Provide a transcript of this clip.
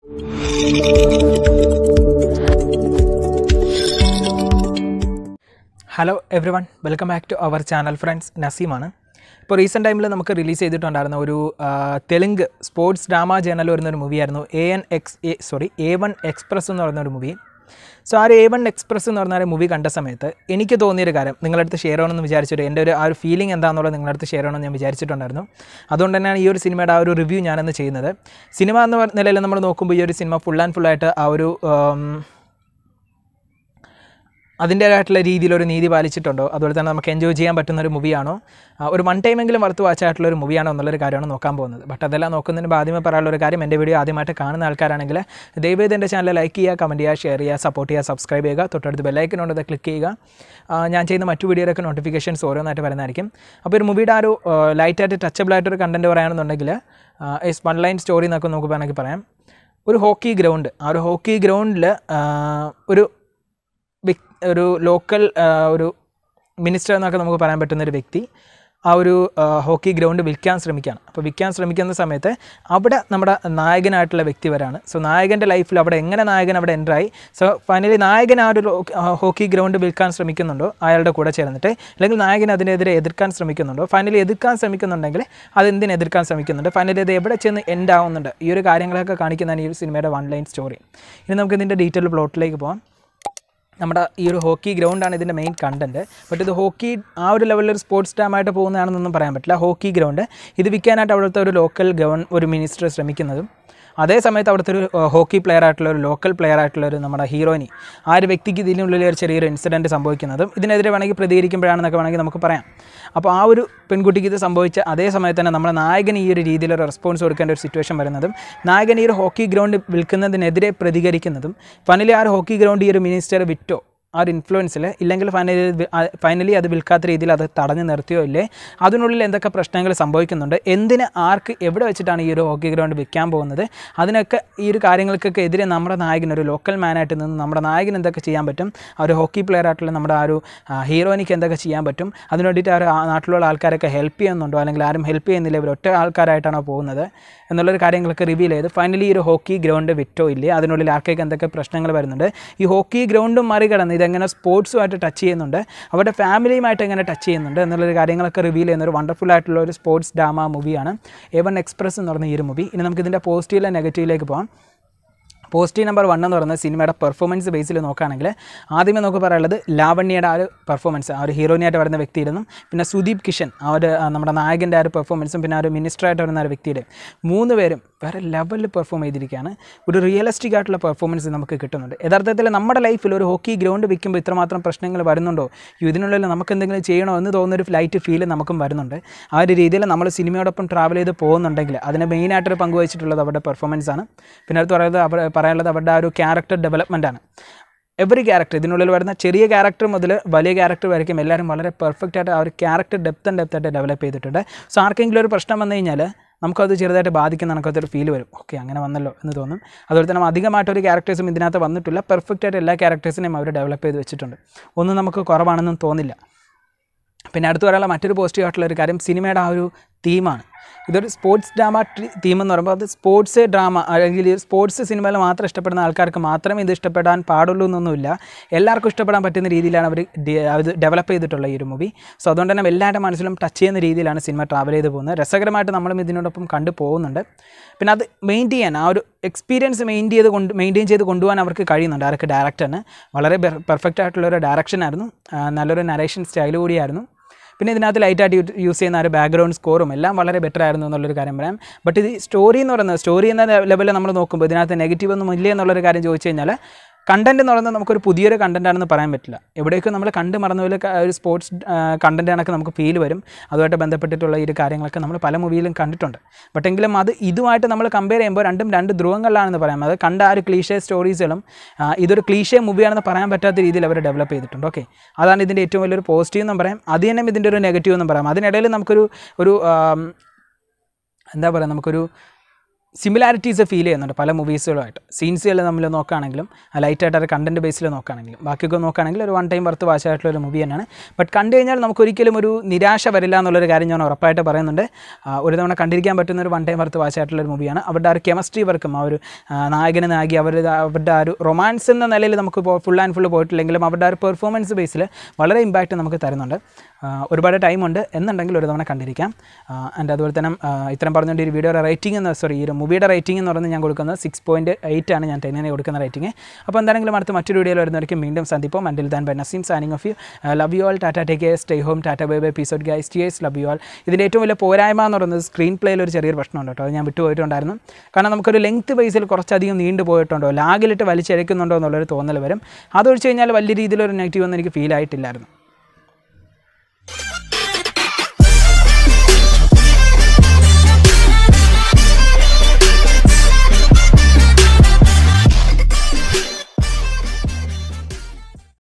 hello everyone welcome back to our channel friends നസീമാണ് ഇപ്പോൾ recent ടൈമിൽ നമുക്ക് റിലീസ് ചെയ്തിട്ടുണ്ടായിരുന്ന ഒരു ആ, തെലുങ്ക് സ്പോർട്സ് ഡ്രാമ ജേണൽ വരുന്ന ഒരു മൂവിയായിരുന്നു A N X A sorry A one express എന്ന് പറയുന്ന ഒരു മൂവി സോ ആ ഒരു എ വൺ എക്സ്പ്രസ് എന്ന് പറഞ്ഞ ഒരു മൂവി കണ്ട സമയത്ത് എനിക്ക് തോന്നിയൊരു കാര്യം നിങ്ങളുടെ അടുത്ത് ഷെയർ ചെയ്യണമെന്ന് വിചാരിച്ചിട്ട് എൻ്റെ ഒരു ആ ഒരു ഫീലിംഗ് എന്താണെന്നുള്ളത് നിങ്ങളുടെ അടുത്ത് ഷെയർ ചെയ്യണമെന്ന് ഞാൻ വിചാരിച്ചിട്ടുണ്ടായിരുന്നു അതുകൊണ്ട് തന്നെയാണ് ഈ ഒരു സിനിമയുടെ ആ ഒരു റിവ്യൂ ഞാനെന്ന് ചെയ്യുന്നത് സിനിമ എന്ന പറ- നിലയിൽ നമ്മൾ നോക്കുമ്പോൾ ഈ ഒരു സിനിമ ഫുൾ ആൻഡ് ഫുള്ളായിട്ട് ആ ഒരു ആം, അതിൻ്റേതായിട്ടുള്ള രീതിയിലൊരു നീതി പാലിച്ചിട്ടുണ്ടോ അതുപോലെ തന്നെ നമുക്ക് എൻജോയ് ചെയ്യാൻ പറ്റുന്ന ഒരു മൂവിയാണോ ആ, ഒരു വൺ ടൈമെങ്കിലും വർത്ത് വാച്ചായിട്ടുള്ള ഒരു മൂവിയാണോ എന്നുള്ളൊരു കാര്യമാണ് നോക്കാൻ പോകുന്നത് ബട്ട് അതെല്ലാം നോക്കുന്നതിന് മുമ്പ് ആദ്യമേ പറയാനുള്ള ഒരു കാര്യം എൻ്റെ വീഡിയോ ആദ്യമായിട്ട് കാണുന്ന ആൾക്കാരാണെങ്കിൽ ദയവേത് എൻ്റെ ചാനൽ ലൈക്ക് ചെയ്യുക കമൻറ്റ് ചെയ്യുക ഷെയർ ചെയ്യുക സപ്പോർട്ട് ചെയ്യുക സബ്സ്ക്രൈബ് ചെയ്യുക തൊട്ടടുത്ത് ബെല്ലൈക്കനുണ്ട് അത് ക്ലിക്ക് ചെയ്യുക ആ, ഞാൻ ചെയ്യുന്ന മറ്റു വീഡിയോയിലൊക്കെ നോട്ടിഫിക്കേഷൻസ് ഓരോന്നായിട്ട് വരുന്നതായിരിക്കും അപ്പോൾ ഒരു മൂവിയുടെ ആ ഒരു ലൈറ്റായിട്ട് ടച്ചബിൾ ആയിട്ടൊരു കണ്ടൻറ്റ് പറയുകയാണെന്നുണ്ടെങ്കിൽ എസ് വൺ ലൈൻ സ്റ്റോറി എന്നൊക്കെ നമുക്ക് വേണമെങ്കിൽ പറയാം ഒരു ഹോക്കി ഗ്രൗണ്ട് ആ ഒരു ഹോക്കി ഗ്രൗണ്ടിൽ ഒരു വ്യക്- ഒരു ലോക്കൽ ഒരു മിനിസ്റ്റർ എന്നൊക്കെ നമുക്ക് പറയാൻ പറ്റുന്ന ഒരു വ്യക്തി ആ ഒരു ആ, ഹോക്കി ഗ്രൗണ്ട് വിൽക്കാൻ ശ്രമിക്കുകയാണ് അപ്പോൾ വിൽക്കാൻ ശ്രമിക്കുന്ന സമയത്ത് അവിടെ നമ്മുടെ നായകനായിട്ടുള്ള വ്യക്തി വരാണ് സോ നായകൻ്റെ ലൈഫിൽ അവിടെ എങ്ങനെ നായകൻ അവിടെ എൻ്ററായി സോ ഫൈനലി നായകൻ ആ ഒരു ലോ- ആ, ഹോക്കി ഗ്രൗണ്ട് വിൽക്കാൻ ശ്രമിക്കുന്നുണ്ടോ അയാളുടെ കൂടെ ചേർന്നിട്ട് അല്ലെങ്കിൽ നായകൻ അതിനെതിരെ എതിർക്കാൻ ശ്രമിക്കുന്നുണ്ടോ ഫൈനലി എതിർക്കാൻ ശ്രമിക്കുന്നുണ്ടെങ്കിൽ അത് എന്തിന് എതിർക്കാൻ ശ്രമിക്കുന്നുണ്ട് ഫൈനലി അത് എവിടെ ചെന്ന് എൻഡ് ആവുന്നുണ്ട് ഈ ഒരു കാര്യങ്ങളൊക്കെ കാണിക്കുന്നതാണ് ഈ ഒരു സിനിമയുടെ വൺ ലൈൻ സ്റ്റോറി ഇനി നമുക്ക് ഇതിൻ്റെ ഡീറ്റെയിൽ പ്ലോട്ടിലേക്ക് പോകാം നമ്മുടെ ഈ ഒരു ഹോക്കി ഗ്രൗണ്ടാണ് ഇതിൻ്റെ മെയിൻ കണ്ടൻറ്റ് ബട്ട് ഇത് ഹോക്കി ആ ഒരു ലെവലിൽ ഒരു സ്പോർട്സ് ഡാമായിട്ട് പോകുന്നതാണെന്നൊന്നും പറയാൻ പറ്റില്ല ഹോക്കി ഗ്രൗണ്ട് ഇത് വിൽക്കാനായിട്ട് അവിടുത്തെ ഒരു ലോക്കൽ ഗവൺ ഒരു മിനിസ്റ്റർ ശ്രമിക്കുന്നതും അതേ സമയത്ത് അവിടുത്തെ ഒരു ഏഹ്, ഹോക്കി പ്ലെയർ ആയിട്ടുള്ള ഒരു ലോക്കൽ പ്ലെയർ ആയിട്ടുള്ള ഒരു നമ്മുടെ ഹീറോയിനി ആ ഒരു വ്യക്തിക്ക് ഇതിനുള്ളിൽ ഒരു ചെറിയൊരു ഇൻസിഡൻറ്റ് സംഭവിക്കുന്നതും ഇതിനെതിരെ വേണമെങ്കിൽ പ്രതികരിക്കുമ്പോഴാണെന്നൊക്കെ വേണമെങ്കിൽ നമുക്ക് പറയാം അപ്പോൾ ആ ഒരു പെൺകുട്ടിക്ക് ഇത് സംഭവിച്ച അതേ സമയത്ത് തന്നെ നമ്മുടെ നായകൻ ഈ ഒരു രീതിയിലൊരു റെസ്പോൺസ് കൊടുക്കേണ്ട ഒരു സിറ്റുവേഷൻ വരുന്നതും നായകൻ ഈ ഒരു ഹോക്കി ഗ്രൗണ്ട് വിൽക്കുന്നതിനെതിരെ പ്രതികരിക്കുന്നതും ഫൈനലി ആ ഒരു ഹോക്കി ഗ്രൗണ്ട് ഈ ഒരു മിനിസ്റ്റർ വിറ്റോ ആ ഒരു ഇൻഫ്ലുവൻസിൽ ഇല്ലെങ്കിൽ ഫൈനലി ഫൈനലി അത് വിൽക്കാത്ത രീതിയിൽ അത് തടഞ്ഞു നിർത്തിയോ ഇല്ലേ അതിനുള്ളിൽ എന്തൊക്കെ പ്രശ്നങ്ങൾ സംഭവിക്കുന്നുണ്ട് എന്തിന് ആർക്ക് എവിടെ വെച്ചിട്ടാണ് ഈ ഒരു ഹോക്കി ഗ്രൗണ്ട് വിൽക്കാൻ പോകുന്നത് അതിനൊക്കെ ഈ ഒരു കാര്യങ്ങൾക്കൊക്കെ എതിരെ നമ്മുടെ നായകൻ ഒരു ലോക്കൽ മാനായിട്ട് നിന്ന് നമ്മുടെ നായകൻ എന്തൊക്കെ ചെയ്യാൻ പറ്റും ആ ഒരു ഹോക്കി പ്ലെയർ ആയിട്ടുള്ള നമ്മുടെ ആ ഒരു ആ, ഹീറോയിനിക്ക് എന്തൊക്കെ ചെയ്യാൻ പറ്റും അതിന് വേണ്ടിയിട്ട് ആ ഒരു ആ നാട്ടിലുള്ള ആൾക്കാരൊക്കെ ഹെൽപ്പ് ചെയ്യുന്നുണ്ടോ അല്ലെങ്കിൽ ആരും ഹെൽപ്പ് ചെയ്യുന്നില്ല ഇവർ ഒറ്റ ആൾക്കാരായിട്ടാണോ പോകുന്നത് എന്നുള്ളൊരു കാര്യങ്ങളൊക്കെ റിവീൽ ചെയ്ത് ഫൈനലി ഈ ഒരു ഹോക്കി ഗ്രൗണ്ട് വിറ്റോ ഇല്ലേ അതിനുള്ളിൽ ആർക്കൊക്കെ എന്തൊക്കെ പ്രശ്നങ്ങൾ വരുന്നുണ്ട് ഈ ഹോക്കി ഗ്രൗണ്ടും മറികടന്ന് ഇതെങ്ങനെ സ്പോർട്സുമായിട്ട് ടച്ച് ചെയ്യുന്നുണ്ട് അവരുടെ ഫാമിലിയുമായിട്ട് എങ്ങനെ ടച്ച് ചെയ്യുന്നുണ്ട് എന്നുള്ളൊരു കാര്യങ്ങളൊക്കെ റിവീൽ ചെയ്യുന്ന ഒരു വണ്ടർഫുൾ ആയിട്ടുള്ള ഒരു സ്പോർട്സ് ഡ്രാമ മൂവിയാണ് എ വൺ എക്സ്പ്രസ് എന്ന് പറഞ്ഞ ഈ ഒരു മൂവി ഇനി നമുക്ക് ഇതിൻ്റെ പോസിറ്റീവിലെ നെഗറ്റീവിലേക്ക് പോകാം പോസിറ്റീവ് നമ്പർ വൺ എന്ന് പറയുന്നത് സിനിമയുടെ പെർഫോമൻസ് ബേസിൽ നോക്കുകയാണെങ്കിൽ ആദ്യമേ നമുക്ക് പറയാനുള്ളത് ലാവണ്യയുടെ ആ ഒരു പെർഫോമൻസ് ആ ഒരു ഹീറോയിനായിട്ട് വരുന്ന വ്യക്തിയിരുന്നു പിന്നെ സുദീപ് കിഷൻ ആ ഒരു ആ, നമ്മുടെ നായകൻ്റെ ആ ഒരു പെർഫോമൻസും പിന്നെ ആ ഒരു മിനിസ്റ്ററായിട്ട് വരുന്ന ആ ഒരു വ്യക്തിയുടെ മൂന്ന് പേരും വേറെ ലെവലിൽ പെർഫോം ചെയ്തിരിക്കുകയാണ് ഒരു റിയലിസ്റ്റിക് ആയിട്ടുള്ള പെർഫോമൻസ് നമുക്ക് കിട്ടുന്നുണ്ട് യഥാർത്ഥത്തിൽ നമ്മുടെ ലൈഫിൽ ഒരു ഹോക്കി ഗ്രൗണ്ട് വിൽക്കുമ്പോൾ ഇത്രമാത്രം പ്രശ്നങ്ങൾ വരുന്നുണ്ടോ യ്യോ, ഇതിനുള്ളിൽ നമുക്ക് എന്തെങ്കിലും ചെയ്യണോ എന്ന് തോന്നുന്നൊരു ഫ്ലൈറ്റ് ഫീൽ നമുക്കും വരുന്നുണ്ട് ആ ഒരു രീതിയിൽ നമ്മൾ സിനിമയോടൊപ്പം ട്രാവൽ ചെയ്ത് പോകുന്നുണ്ടെങ്കിൽ അതിന് മെയിനായിട്ടൊരു പങ്ക് വഹിച്ചിട്ടുള്ളത് അവരുടെ പെർഫോമൻസ് ആണ് പിന്നെ അടുത്ത് പറയുന്നത് അവർ പറയാനുള്ളത് അവരുടെ ആ ഒരു ക്യാരക്ടർ ഡെവലപ്മെൻ്റ് ആണ് എവറി ക്യാരക്ടർ ഇതിനുള്ളിൽ വരുന്ന ചെറിയ ക്യാരക്ടർ മുതൽ വലിയ ക്യാരക്ടർ വരയ്ക്കും എല്ലാവരും വളരെ പെർഫെക്റ്റ് ആയിട്ട് ആ ഒരു ക്യാരക്ടർ ഡെപ്ത് ആൻഡ് ഡെപ്ത് ആയിട്ട് ഡെവലപ്പ് ചെയ്തിട്ടുണ്ട് സോ ആർക്കെങ്കിലും ഒരു പ്രശ്നം വന്നു കഴിഞ്ഞാൽ നമുക്കത് ചെറുതായിട്ട് ബാധിക്കുന്ന നമുക്കതൊരു ഫീൽ വരും ഓക്കെ അങ്ങനെ വന്നല്ലോ എന്ന് തോന്നും അതുപോലെ തന്നെ അധികമായിട്ടൊരു ക്യാരക്ടേഴ്സും ഇതിനകത്ത് വന്നിട്ടില്ല പെർഫെക്റ്റ് ആയിട്ട് എല്ലാ ക്യാരക്ടേഴ്സിനെയും അവർ ഡെവലപ്പ് ചെയ്ത് വെച്ചിട്ടുണ്ട് ഒന്നും നമുക്ക് കുറവാണെന്നും തോന്നില്ല പിന്നെ അടുത്ത് പറയാനുള്ള മറ്റൊരു പോസിറ്റീവ് ആയിട്ടുള്ള ഒരു കാര്യം സിനിമയുടെ ആ ഒരു തീമാണ് ഇതൊരു സ്പോർട്സ് ഡ്രാമ തീം എന്ന് പറയുമ്പോൾ അത് സ്പോർട്സ് ഡ്രാമ അല്ലെങ്കിൽ സ്പോർട്സ് സിനിമയിൽ മാത്രം ഇഷ്ടപ്പെടുന്ന ആൾക്കാർക്ക് മാത്രമേ ഇത് ഇഷ്ടപ്പെടാൻ പാടുള്ളൂ എന്നൊന്നുമില്ല എല്ലാവർക്കും ഇഷ്ടപ്പെടാൻ പറ്റുന്ന രീതിയിലാണ് അവർ അത് ഡെവലപ്പ് ചെയ്തിട്ടുള്ള ഈ ഒരു മൂവി സോ അതുകൊണ്ട് തന്നെ എല്ലാവരുടെ മനസ്സിലും ടച്ച് ചെയ്യുന്ന രീതിയിലാണ് സിനിമ ട്രാവൽ ചെയ്ത് പോകുന്നത് രസകരമായിട്ട് നമ്മളും ഇതിനോടൊപ്പം കണ്ടു പോകുന്നുണ്ട് പിന്നെ അത് മെയിൻറ്റെയിൻ ചെയ്യാൻ ആ ഒരു എക്സ്പീരിയൻസ് മെയിൻറ്റെയിൻ ചെയ്ത് കൊണ്ട് മെയിൻറ്റെയിൻ ചെയ്ത് കൊണ്ടുപോകാൻ അവർക്ക് കഴിയുന്നുണ്ട് ആർക്ക് ഡയറക്ടറിന് വളരെ പെർഫെക്റ്റ് ആയിട്ടുള്ള ഒരു ഡയറക്ഷൻ ആയിരുന്നു ആ, നല്ലൊരു നരേഷൻ സ്റ്റൈൽ കൂടിയായിരുന്നു പിന്നെ ഇതിനകത്ത് ലൈറ്റായിട്ട് യൂസ് ചെയ്യുന്ന ആ ഒരു ബാക്ക്ഗ്രൗണ്ട് സ്കോറും എല്ലാം വളരെ ബെറ്റർ ആയിരുന്നു എന്നുള്ളൊരു കാര്യം പറയാം ബട്ട് ഇത് സ്റ്റോറി എന്ന് പറയുന്നത് സ്റ്റോറി എന്ന ലെവലിൽ നമ്മൾ നോക്കുമ്പോൾ ഇതിനകത്ത് നെഗറ്റീവ് ഒന്നും ഇല്ല എന്നുള്ളൊരു കാര്യം ചോദിച്ചു കഴിഞ്ഞാൽ കണ്ടന്റ് എന്ന് പറയുന്നത് നമുക്കൊരു പുതിയൊരു കണ്ടന്റ് ആണെന്ന് പറയാൻ പറ്റില്ല എവിടെയൊക്കെ നമ്മൾ കണ്ട് മറന്ന പോലെ ക- ഒരു സ്പോർട്സ് കണ്ടന്റ് കണക്ക് നമുക്ക് ഫീൽ വരും അതുമായിട്ട് ബന്ധപ്പെട്ടിട്ടുള്ള ഈ ഒരു കാര്യങ്ങളൊക്കെ നമ്മൾ പല മൂവിയിലും കണ്ടിട്ടുണ്ട് ബട്ട് എങ്കിലും അത് ഇതുമായിട്ട് നമ്മൾ കമ്പയർ ചെയ്യുമ്പോൾ രണ്ടും രണ്ട് ധ്രുവങ്ങളിലാണെന്ന് പറയാം അത് കണ്ട ആ ഒരു ക്ലീഷേ സ്റ്റോറീസുകളും ആ, ഇതൊരു ക്ലീഷേ മൂവിയാണെന്ന് പറയാൻ പറ്റാത്ത രീതിയിൽ അവർ ഡെവലപ്പ് ചെയ്തിട്ടുണ്ട് ഓക്കെ അതാണ് ഇതിൻ്റെ ഏറ്റവും വലിയൊരു പോസിറ്റീവ് എന്നും പറയാം അത് തന്നെ ഇതിൻ്റെ ഒരു നെഗറ്റീവ് എന്നും പറയാം അതിനിടയിൽ നമുക്കൊരു ഒരു ആം, എന്താ പറയുക നമുക്കൊരു സിമിലാരിറ്റീസ് ഫീൽ ചെയ്യുന്നുണ്ട് പല മൂവീസുകളുമായിട്ട് സീൻസുകൾ നമ്മൾ നോക്കുകയാണെങ്കിലും ലൈറ്റായിട്ട് ഒരു കണ്ടൻറ്റ് ബേസിൽ നോക്കുകയാണെങ്കിലും ബാക്കിയൊക്കെ നോക്കുകയാണെങ്കിൽ ഒരു വൺ ടൈം വർത്ത് വാച്ചായിട്ടുള്ള ഒരു മൂവി തന്നെയാണ് ബട്ട് കണ്ടു കഴിഞ്ഞാൽ നമുക്ക് ഒരിക്കലും ഒരു നിരാശ വരില്ല എന്നുള്ളൊരു കാര്യം ഞാൻ ഉറപ്പായിട്ട് പറയുന്നുണ്ട് ആ, ഒരു തവണ കണ്ടിരിക്കാൻ പറ്റുന്ന ഒരു വൺ ടൈം വർത്ത് വാച്ചായിട്ടുള്ള ഒരു മൂവിയാണ് അവരുടെ ആ ഒരു കെമിസ്ട്രി വർക്കും ആ ഒരു ആ, നായകന് നായകി അവരുടെ അവരുടെ ആ ഒരു റൊമാൻസ് എന്ന നിലയിൽ നമുക്ക് ഫുൾ ആൻഡ് ഫുൾ പോയിട്ടില്ലെങ്കിലും അവരുടെ ആ ഒരു പെർഫോമൻസ് ബേസിൽ വളരെ ഇമ്പാക്റ്റ് നമുക്ക് തരുന്നുണ്ട് ആ, ഒരുപാട് ടൈമുണ്ട് എന്നുണ്ടെങ്കിൽ ഒരു തവണ കണ്ടിരിക്കാം ആൻഡ് അതുപോലെ തന്നെ ആ, ഇത്രയും പറഞ്ഞുകൊണ്ട് ഈ വീഡിയോയുടെ റേറ്റിംഗ് എന്ന് സോറി ഈ ഒരു മൂവിയുടെ റേറ്റിംഗ് എന്ന് പറയുന്നത് ഞാൻ കൊടുക്കുന്നത് സിക്സ് പോയിൻറ്റ് എയ്റ്റ് ആണ് ഞാൻ ടെന്നിന് കൊടുക്കുന്ന റേറ്റിംഗ് അപ്പോൾ എന്താണെങ്കിലും അടുത്ത മറ്റൊരു വീഡിയോയിൽ വരുന്നവർക്ക് വീണ്ടും സന്ദിപ്പം until then bye Naseem signing off you love you all tata take care stay home tata bye bye episode guys tears love you all ഇതിൻ്റെ ഏറ്റവും വലിയ പോരായ്മ എന്ന് പറയുന്നത് സ്ക്രീൻ പ്ലേയിൽ ഒരു ചെറിയൊരു പ്രശ്നമുണ്ട് കേട്ടോ അത് ഞാൻ വിട്ടുപോയിട്ടുണ്ടായിരുന്നു കാരണം നമുക്കൊരു ലെങ്ത് ബേസിൽ കുറച്ചധികം നീണ്ടു പോയിട്ടുണ്ടോ ലാഗിലിട്ട് വലിച്ചഴക്കുന്നുണ്ടോ എന്നുള്ളൊരു തോന്നൽ വരും അതൊഴിച്ച് കഴിഞ്ഞാൽ വലിയ രീതിയിലൊരു നെഗറ്റീവ് ഒന്നും എനിക്ക് ഫീൽ ആയിട്ടില്ലായിരുന്നു